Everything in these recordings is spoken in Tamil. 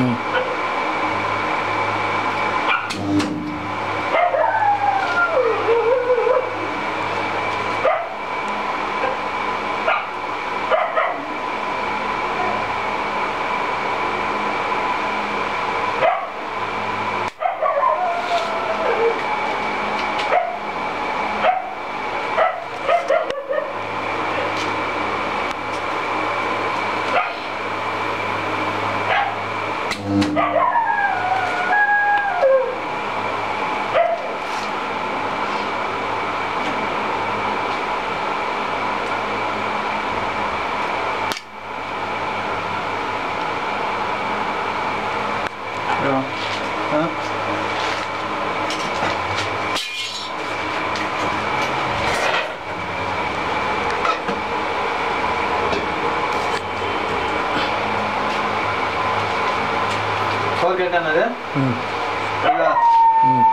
ம் ஆ ஃபோர் கேட்டானது ம் ம்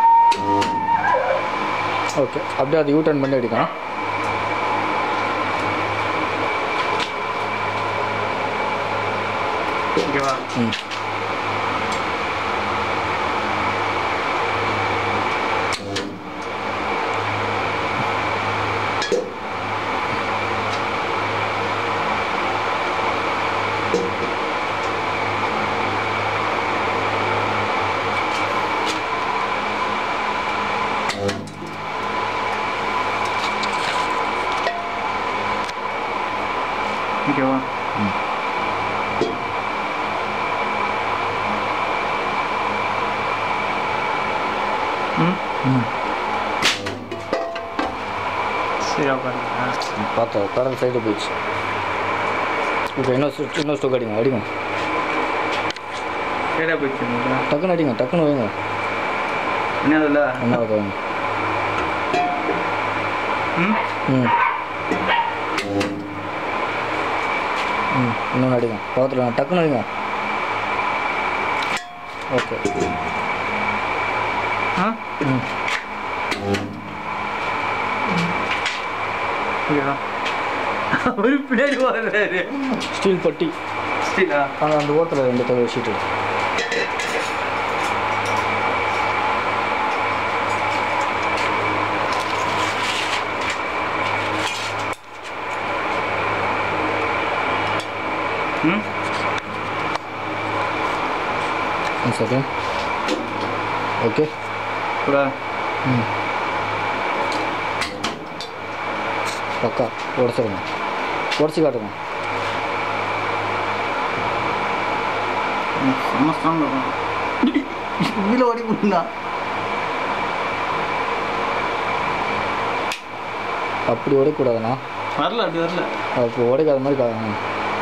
ஓகே அப்படியே அது யூ டர்ன் பண்ணி அடிக்கலாம் ஓகேவா ம் ஓகேவா ம் ம் சரி உட்காருங்க பார்த்தா கடல் சைடு போயிடுச்சு இப்போ இன்னும் சு- இன்னும் ஸ்டோக் அடிங்க அடிங்க கேடா போயிடுச்சுங்களா டக்குன்னு அடிங்க டக்குன்னு வைங்க என்ன அதில் என்ன வைங்க ம் ம் ம் இன்னொன்று அடிங்க பார்த்துருங்க டக்குன்னு அடிங்க ஓகே ஆ ம் ஓகேவா அவரு பின்னாடி வர்றாரு ஸ்டீல் பட்டி ஸ்டீலா அங்கே அந்த ஓரத்தில் ரெண்டு தடவை ஷீட்டு ம் ஒன் செகண்ட் ஓகே கூட ம் பக்கா உடச்சிருங்க உடச்சி காட்டுங்க செம்ம ஸ்ட்ராங் இருக்கும் இதில் ஓடி போடலாம் அப்படி உடைக்கூடாதுண்ணா வரல அப்படி வரல அப்போ உடைக்காத மாதிரி காணும்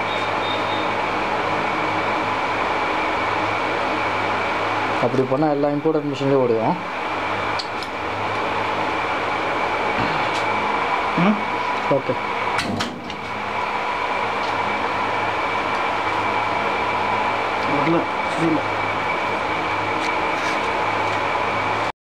அப்படி பண்ணால் எல்லா இம்போர்ட்டட் மிஷின்லேயும் ஓடுவோம் ம் ஓகே வரல ஸ்டீல்